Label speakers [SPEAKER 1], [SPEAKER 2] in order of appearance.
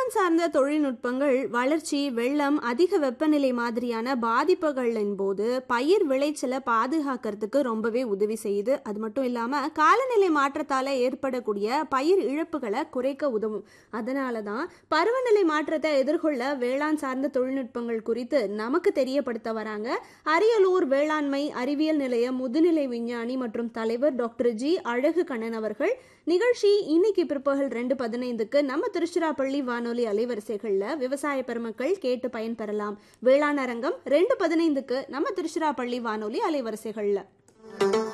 [SPEAKER 1] வேளாண் சார்ந்த தொழில்நுட்பங்கள் வளர்ச்சி வெள்ளம் அதிக வெப்பநிலை மாதிரியான பாதிப்புகளின் போது பயிர் விளைச்சலை பாதுகாக்கிறதுக்கு ரொம்பவே உதவி செய்யுது அது மட்டும் இல்லாம காலநிலை மாற்றத்தால ஏற்படக்கூடிய பயிர் இழப்புகளை குறைக்க உதவும் அதனால தான் பருவநிலை மாற்றத்தை எதிர்கொள்ள வேளாண் சார்ந்த தொழில்நுட்பங்கள் குறித்து நமக்கு தெரியப்படுத்த வராங்க அரியலூர் வேளாண்மை அறிவியல் நிலைய முதுநிலை விஞ்ஞானி மற்றும் தலைவர் டாக்டர் ஜி அழகு கண்ணன் அவர்கள் நிகழ்ச்சி இன்னைக்கு பிற்பகல் ரெண்டு பதினைந்துக்கு நம்ம திருச்சிராப்பள்ளி வானொலி அலைவரிசைகளில் விவசாய பெருமக்கள் கேட்டு பயன்பெறலாம் வேளாண் அரங்கம் ரெண்டு பதினைந்துக்கு நம்ம திருச்சிராப்பள்ளி வானொலி அலைவரிசைகளில்